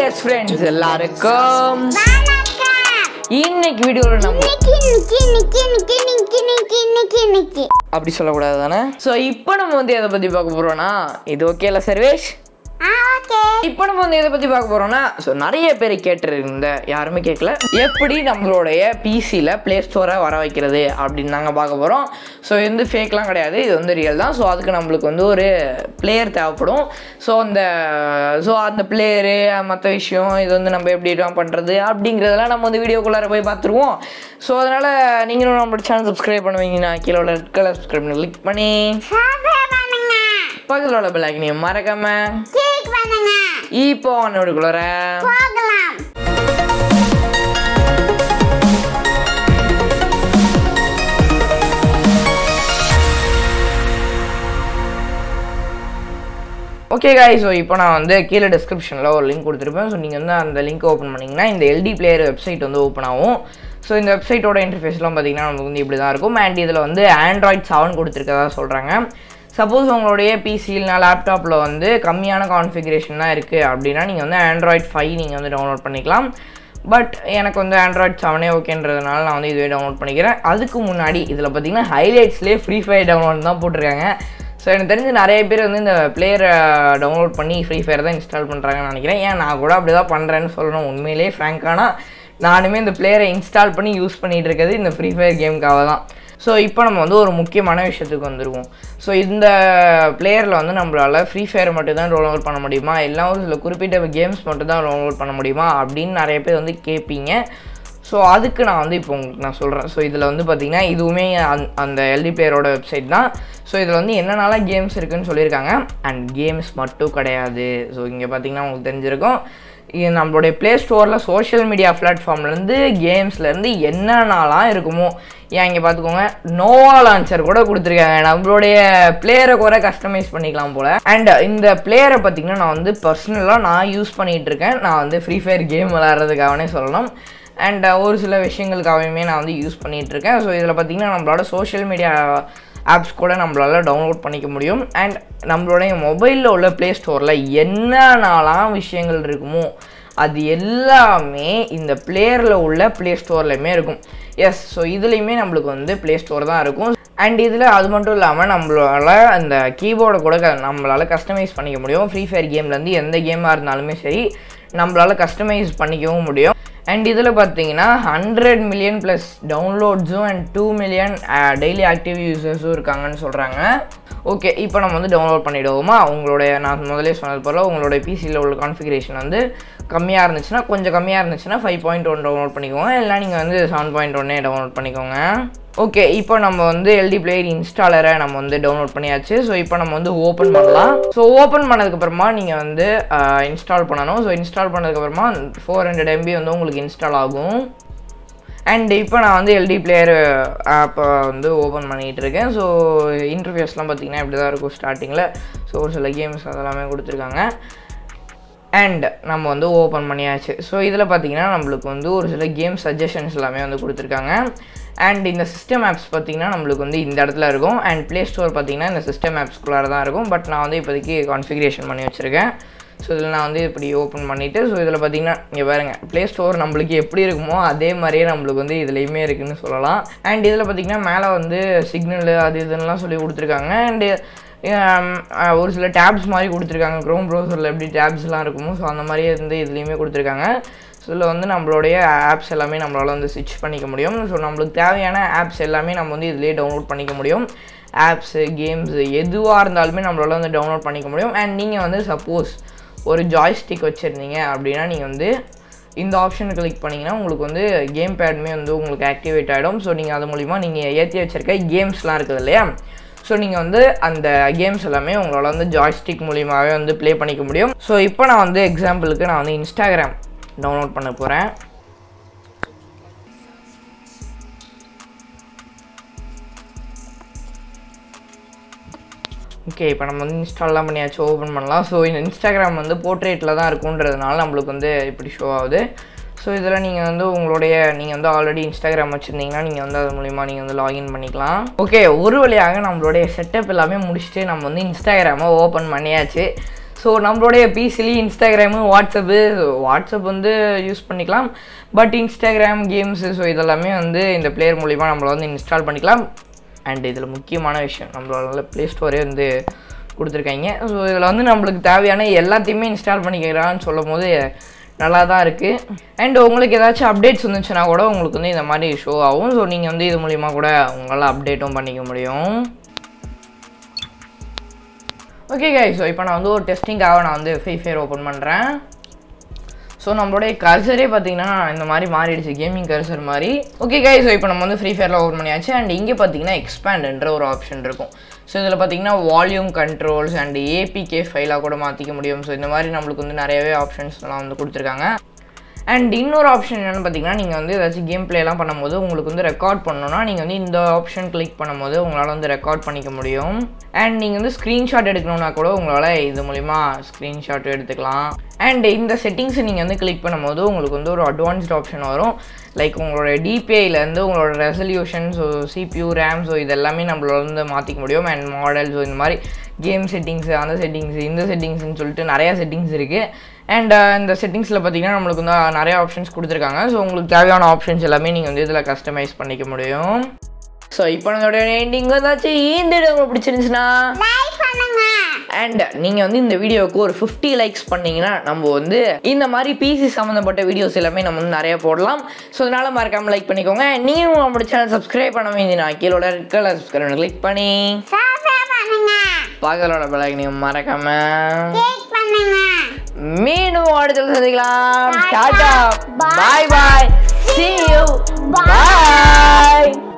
S friends எல்லாருக்கும் வணக்கம் இன்னைக்கு வீடியோவில் நம்ம இன்னைக்கு இன்னைக்கு இன்னைக்கு இன்னைக்கு இன்னைக்கு இன்னைக்கு இன்னைக்கு இன்னைக்கு அப்படி சொல்லக்கூடாது தானே ஸோ இப்போ நம்ம வந்து எதை பற்றி பார்க்க போகிறோம்னா இது ஓகே இல்லை சர்வேஷ் ஆ ஓகே இப்போ நம்ம வந்து எதை பற்றி பார்க்க போகிறோம்னா ஸோ நிறைய பேர் கேட்டிருந்த யாருமே கேட்கல எப்படி நம்மளுடைய பிசியில் ப்ளே ஸ்டோரை வர வைக்கிறது அப்படின்னு நாங்கள் பார்க்க போகிறோம் ஸோ இது வந்து ஃபேக்லாம் கிடையாது இது வந்து ரியல் தான் ஸோ அதுக்கு நம்மளுக்கு வந்து ஒரு பிளேயர் தேவைப்படும் ஸோ அந்த ஸோ அந்த பிளேயரு மற்ற விஷயம் இது வந்து நம்ம எப்படி பண்ணுறது அப்படிங்கிறதெல்லாம் நம்ம வந்து வீடியோக்குள்ளார போய் பார்த்துருவோம் ஸோ அதனால் நீங்களும் நம்மளோட சேனல் சப்ஸ்கிரைப் பண்ணுவீங்கன்னா கீழே உள்ள ரெட் கலர் சப்ஸ்கிரைப் பண்ணி கிளிக் பண்ணி சப்ஸ்கிரைப் பண்ணுங்க பக்கத்தில் உள்ள பெல்லாக்கினையும் மறக்காமல் கிளிக் பண்ணுங்க இப்போ அவனோடுக்குள்ளார போகலாம் ஓகே காய் ஸோ இப்போ நான் வந்து கீழே டிஸ்கிரிப்ஷனில் ஒரு லிங்க் கொடுத்துருப்பேன் ஸோ நீங்கள் வந்து அந்த லிங்க் ஓப்பன் பண்ணிங்கன்னா இந்த எல்டி பிளேயர் வெப்சைட் வந்து ஓப்பன் ஆகும் ஸோ இந்த வெப்சைட்டோட இன்டர்ஃபேஸ்லாம் பார்த்தீங்கன்னா நமக்கு வந்து இப்படி தான் இருக்கும் அண்ட் இதில் வந்து ஆண்ட்ராய்ட் செவன் கொடுத்துருக்கதா சொல்கிறாங்க சப்போஸ் உங்களுடைய பிசியில் லேப்டாப்பில் வந்து கம்மியான கான்ஃபிகரேஷன் தான் இருக்குது அப்படின்னா நீங்கள் வந்து ஆண்ட்ராய்ட் ஃபைவ் நீங்கள் வந்து டவுன்லோட் பண்ணிக்கலாம் பட் எனக்கு வந்து ஆண்ட்ராய்ட் செவனே ஓகேன்றதுனால நான் வந்து இதுவே டவுன்லோட் பண்ணிக்கிறேன் அதுக்கு முன்னாடி இதில் பார்த்தீங்கன்னா ஹைலைட்ஸ்லேயே ஃப்ரீ ஃபயர் டவுன்லோட் தான் போட்டிருக்காங்க ஸோ எனக்கு தெரிஞ்சு நிறைய பேர் வந்து இந்த பிளேயரை டவுன்லோட் பண்ணி ஃப்ரீ ஃபயர் தான் இன்ஸ்டால் பண்ணுறாங்கன்னு நினைக்கிறேன் ஏன் நான் கூட அப்படி தான் பண்ணுறேன்னு சொல்லணும் உண்மையிலேயே ஃப்ராங்கானா நானுமே இந்த பிளேயரை இன்ஸ்டால் பண்ணி யூஸ் பண்ணிகிட்டு இருக்கிறது இந்த ஃப்ரீ ஃபயர் கேமுக்காக தான் ஸோ இப்போ நம்ம வந்து ஒரு முக்கியமான விஷயத்துக்கு வந்துருவோம் ஸோ இந்த பிளேயரில் வந்து நம்மளால் ஃப்ரீ ஃபயர் மட்டும் தான் டவுன்லோட் பண்ண முடியுமா இல்லை ஒரு சில குறிப்பிட்ட கேம்ஸ் மட்டும் தான் டவுன்லோட் பண்ண முடியுமா அப்படின்னு நிறைய பேர் வந்து கேட்பீங்க ஸோ அதுக்கு நான் வந்து இப்போ உங்களுக்கு நான் சொல்கிறேன் ஸோ இதில் வந்து பார்த்தீங்கன்னா இதுவுமே அந் அந்த எல்டி பிளேயரோட வெப்சைட் தான் ஸோ இதில் வந்து என்னென்னலாம் கேம்ஸ் இருக்குன்னு சொல்லியிருக்காங்க அண்ட் கேம்ஸ் மட்டும் கிடையாது ஸோ இங்கே பார்த்தீங்கன்னா உங்களுக்கு தெரிஞ்சிருக்கும் இது நம்மளுடைய ப்ளே ஸ்டோரில் சோஷியல் மீடியா பிளாட்ஃபார்ம்லேருந்து கேம்ஸ்லேருந்து என்னென்னலாம் இருக்குமோ ஏன் இங்கே பார்த்துக்கோங்க நோவா லான்ச்சர் கூட கொடுத்துருக்காங்க நம்மளுடைய பிளேயரை கூட கஸ்டமைஸ் பண்ணிக்கலாம் போல் அண்ட் இந்த பிளேயரை பார்த்தீங்கன்னா நான் வந்து பர்சனலாக நான் யூஸ் பண்ணிகிட்டு இருக்கேன் நான் வந்து ஃப்ரீ ஃபயர் கேம் விளாட்றதுக்காகவே சொல்லணும் அண்ட் ஒரு சில விஷயங்களுக்காகவுமே நான் வந்து யூஸ் பண்ணிகிட்டு இருக்கேன் ஸோ இதில் பார்த்தீங்கன்னா நம்மளோட சோஷியல் மீடியா ஆப்ஸ் கூட நம்மளால் டவுன்லோட் பண்ணிக்க முடியும் அண்ட் நம்மளுடைய மொபைலில் உள்ள ப்ளே ஸ்டோரில் என்னென்னலாம் விஷயங்கள் இருக்குமோ அது எல்லாமே இந்த பிளேயரில் உள்ள ப்ளே ஸ்டோர்லையுமே இருக்கும் எஸ் ஸோ இதுலேயுமே நம்மளுக்கு வந்து ப்ளே ஸ்டோர் தான் இருக்கும் அண்ட் இதில் அது மட்டும் இல்லாமல் நம்மளால் அந்த கீபோர்டை கூட க- நம்மளால் கஸ்டமைஸ் பண்ணிக்க முடியும் ஃப்ரீ ஃபயர் கேம்லேருந்து எந்த கேமாக இருந்தாலுமே சரி நம்மளால் கஸ்டமைஸ் பண்ணிக்கவும் முடியும் அண்ட் இதில் பார்த்தீங்கன்னா ஹண்ட்ரட் மில்லியன் ப்ளஸ் டவுன்லோட்ஸும் and two million daily active யூசர்ஸும் இருக்காங்கன்னு சொல்கிறாங்க ஓகே இப்போ நம்ம வந்து டவுன்லோட் பண்ணிவிடுவோமா உங்களுடைய நான் முதலே சொன்னது போல் உங்களுடைய பிசியில் உள்ள கான்ஃபிகரேஷன் வந்து கம்மியாக இருந்துச்சுன்னா கொஞ்சம் கம்மியாக இருந்துச்சுன்னா ஃபைவ் பாயிண்ட் ஒன் டவுன்லோட் பண்ணிக்கோங்க இல்லை நீங்கள் வந்து செவன் பாயிண்ட் ஒன்னே டவுன்லோட் பண்ணிக்கோங்க ஓகே இப்போ நம்ம வந்து எல்டி பிளேயர் இன்ஸ்டாலரை நம்ம வந்து டவுன்லோட் பண்ணியாச்சு ஸோ இப்போ நம்ம வந்து ஓப்பன் பண்ணலாம் ஸோ ஓப்பன் பண்ணதுக்கப்புறமா நீங்கள் வந்து இன்ஸ்டால் பண்ணணும் ஸோ இன்ஸ்டால் பண்ணதுக்கப்புறமா ஃபோர் ஹண்ட்ரட் எம்பி வந்து உங்களுக்கு இன்ஸ்டால் ஆகும் அண்ட் இப்போ நான் வந்து எல்டி பிளேயர் ஆப்பை வந்து ஓப்பன் பண்ணிகிட்டு இருக்கேன் ஸோ இன்டர்ஃபேஸ்லாம் பார்த்தீங்கன்னா இப்படி தான் இருக்கும் ஸ்டார்டிங்கில் ஸோ ஒரு சில கேம்ஸ் அதெல்லாமே கொடுத்துருக்காங்க அண்ட் நம்ம வந்து ஓப்பன் பண்ணியாச்சு ஸோ இதில் பார்த்தீங்கன்னா நம்மளுக்கு வந்து ஒரு சில கேம் சஜஷன்ஸ் எல்லாமே வந்து கொடுத்துருக்காங்க அண்ட் இந்த சிஸ்டம் ஆப்ஸ் பார்த்தீங்கன்னா நம்மளுக்கு வந்து இந்த இடத்துல இருக்கும் அண்ட் ப்ளே ஸ்டோர் பார்த்தீங்கன்னா இந்த சிஸ்டம் ஆப்ஸ்குள்ளார தான் இருக்கும் பட் நான் வந்து இப்போதைக்கு கான்ஃபிகரேஷன் பண்ணி வச்சுருக்கேன் ஸோ இதில் நான் வந்து இப்படி ஓப்பன் பண்ணிவிட்டு ஸோ இதில் பார்த்தீங்கன்னா இங்கே பாருங்க ப்ளே ஸ்டோர் நம்மளுக்கு எப்படி இருக்குமோ அதே மாதிரியே நம்மளுக்கு வந்து இதுலேயுமே இருக்குன்னு சொல்லலாம் அண்ட் இதில் பார்த்தீங்கன்னா மேலே வந்து சிக்னல் அது இதுன்னெலாம் சொல்லி கொடுத்துருக்காங்க அண்டு ஒரு சில டேப்ஸ் மாதிரி கொடுத்துருக்காங்க க்ரோம் ப்ரௌசரில் எப்படி டேப்ஸ்லாம் இருக்குமோ ஸோ அந்த மாதிரியே வந்து இதுலேயுமே கொடுத்துருக்காங்க ஸோ இதில் வந்து நம்மளுடைய ஆப்ஸ் எல்லாமே நம்மளால் வந்து ஸ்விட்ச் பண்ணிக்க முடியும் ஸோ நம்மளுக்கு தேவையான ஆப்ஸ் எல்லாமே நம்ம வந்து இதிலே டவுன்லோட் பண்ணிக்க முடியும் ஆப்ஸு கேம்ஸு எதுவாக இருந்தாலுமே நம்மளால் வந்து டவுன்லோட் பண்ணிக்க முடியும் அண்ட் நீங்கள் வந்து சப்போஸ் ஒரு ஜாய்ஸ்டிக் வச்சுருந்தீங்க அப்படின்னா நீங்கள் வந்து இந்த ஆப்ஷனை கிளிக் பண்ணிங்கன்னா உங்களுக்கு வந்து கேம் பேடுமே வந்து உங்களுக்கு ஆக்டிவேட் ஆகிடும் ஸோ நீங்கள் அது மூலிமா நீங்கள் ஏற்றி வச்சிருக்க கேம்ஸ்லாம் இருக்குது இல்லையா ஸோ நீங்கள் வந்து அந்த கேம்ஸ் எல்லாமே உங்களால் வந்து ஜாய்ஸ்டிக் மூலியமாகவே வந்து ப்ளே பண்ணிக்க முடியும் ஸோ இப்போ நான் வந்து எக்ஸாம்பிளுக்கு நான் வந்து இன்ஸ்டாகிராம் டவுன்லோட் பண்ண போகிறேன் ஓகே இப்போ நம்ம வந்து இன்ஸ்டால்லாம் பண்ணியாச்சு ஓப்பன் பண்ணலாம் ஸோ இந்த இன்ஸ்டாகிராம் வந்து போர்ட்ரேட்டில் தான் இருக்குன்றதுனால நம்மளுக்கு வந்து இப்படி ஷோ ஆகுது ஸோ இதில் நீங்கள் வந்து உங்களுடைய நீங்கள் வந்து ஆல்ரெடி இன்ஸ்டாகிராம் வச்சுருந்தீங்கன்னா நீங்கள் வந்து அது மூலிமா நீங்கள் வந்து லாகின் பண்ணிக்கலாம் ஓகே ஒரு வழியாக நம்மளுடைய செட்டப் எல்லாமே முடிச்சுட்டு நம்ம வந்து இன்ஸ்டாகிராமை ஓப்பன் பண்ணியாச்சு ஸோ நம்மளுடைய பிசிலையும் இன்ஸ்டாகிராமு வாட்ஸ்அப்பு வாட்ஸ்அப் வந்து யூஸ் பண்ணிக்கலாம் பட் இன்ஸ்டாகிராம் கேம்ஸு ஸோ இதெல்லாமே வந்து இந்த பிளேயர் மூலிமா நம்மளை வந்து இன்ஸ்டால் பண்ணிக்கலாம் அண்ட் இதில் முக்கியமான விஷயம் நம்மளோட ப்ளே ஸ்டோரே வந்து கொடுத்துருக்காங்க ஸோ இதில் வந்து நம்மளுக்கு தேவையான எல்லாத்தையுமே இன்ஸ்டால் பண்ணிக்கிறான்னு சொல்லும் போது நல்லா தான் இருக்குது அண்ட் உங்களுக்கு ஏதாச்சும் அப்டேட்ஸ் வந்துச்சுன்னா கூட உங்களுக்கு வந்து இந்த மாதிரி ஷோ ஆகும் ஸோ நீங்கள் வந்து இது மூலிமா கூட உங்களால் அப்டேட்டும் பண்ணிக்க முடியும் ஓகே கை ஸோ இப்போ நான் வந்து ஒரு டெஸ்டிங்காக நான் வந்து ஃப்ரீ ஃபயர் ஓப்பன் பண்ணுறேன் ஸோ நம்மளுடைய கர்சரே பார்த்தீங்கன்னா இந்த மாதிரி மாறிடுச்சு கேமிங் கர்சர் மாதிரி ஓகே கை ஸோ இப்போ நம்ம வந்து ஃப்ரீ ஃபயரில் ஓப்பன் பண்ணியாச்சு அண்ட் இங்கே பார்த்தீங்கன்னா எக்ஸ்பேண்ட்ன்ற ஒரு ஆப்ஷன் இருக்கும் ஸோ இதில் பார்த்தீங்கன்னா வால்யூம் கண்ட்ரோல்ஸ் அண்ட் ஏபிகே ஃபைலாக கூட மாற்றிக்க முடியும் ஸோ இந்த மாதிரி நம்மளுக்கு வந்து நிறையவே ஆப்ஷன்ஸ்லாம் வந்து கொடுத்துருக்காங்க அண்ட் இன்னொரு ஆப்ஷன் என்னென்னு பார்த்தீங்கன்னா நீங்கள் வந்து ஏதாச்சும் கேம் பிளேலாம் பண்ணும்போது உங்களுக்கு வந்து ரெக்கார்ட் பண்ணணும்னா நீங்கள் வந்து இந்த ஆப்ஷன் கிளிக் பண்ணும்போது உங்களால் வந்து ரெக்கார்ட் பண்ணிக்க முடியும் அண்ட் நீங்கள் வந்து ஸ்க்ரீன்ஷாட் எடுக்கணும்னா கூட உங்களால் இது மூலிமா ஸ்க்ரீன்ஷாட் எடுத்துக்கலாம் அண்ட் இந்த செட்டிங்ஸை நீங்கள் வந்து கிளிக் பண்ணும்போது உங்களுக்கு வந்து ஒரு அட்வான்ஸ்ட் ஆப்ஷன் வரும் லைக் உங்களோட டிபிஐலேருந்து உங்களோட resolution so CPU RAM so இது எல்லாமே நம்மளால வந்து மாற்றிக்க முடியும் அண்ட் மாடல் ஸோ இந்த மாதிரி கேம் செட்டிங்ஸு அந்த செட்டிங்ஸு இந்த செட்டிங்ஸ்னு சொல்லிட்டு நிறையா செட்டிங்ஸ் இருக்குது அண்ட் இந்த செட்டிங்ஸில் பார்த்தீங்கன்னா நம்மளுக்கு வந்து நிறைய ஆப்ஷன்ஸ் கொடுத்துருக்காங்க ஸோ உங்களுக்கு தேவையான ஆப்ஷன்ஸ் எல்லாமே நீங்கள் வந்து இதில் கஸ்டமைஸ் பண்ணிக்க முடியும் ஸோ இப்போ நம்மளோட எண்டிங் வந்தாச்சு இந்த வீடியோ உங்களுக்கு பிடிச்சிருந்துச்சுன்னா லைக் பண்ணுங்க அண்ட் நீங்கள் வந்து இந்த வீடியோவுக்கு ஒரு ஃபிஃப்டி லைக்ஸ் பண்ணீங்கன்னா நம்ம வந்து இந்த மாதிரி பிசி சம்மந்தப்பட்ட வீடியோஸ் எல்லாமே நம்ம வந்து நிறைய போடலாம் ஸோ அதனால மறக்காமல் லைக் பண்ணிக்கோங்க நீங்களும் நம்மளோட சேனல் சப்ஸ்கிரைப் பண்ண வேண்டிய நான் கீழோட ரெட் கலர் சப்ஸ்கிரைப் கிளிக் பண்ணி சப்ஸ்கிரைப் பண்ணுங்க பக்கத்தோட பெலாக் நீங்கள் மறக்காமல் லைக் பண்ணுங்க மீண்டும் அடுத்த சந்திக்கலாம் Tata. Tata Bye. Bye bye see you Bye. bye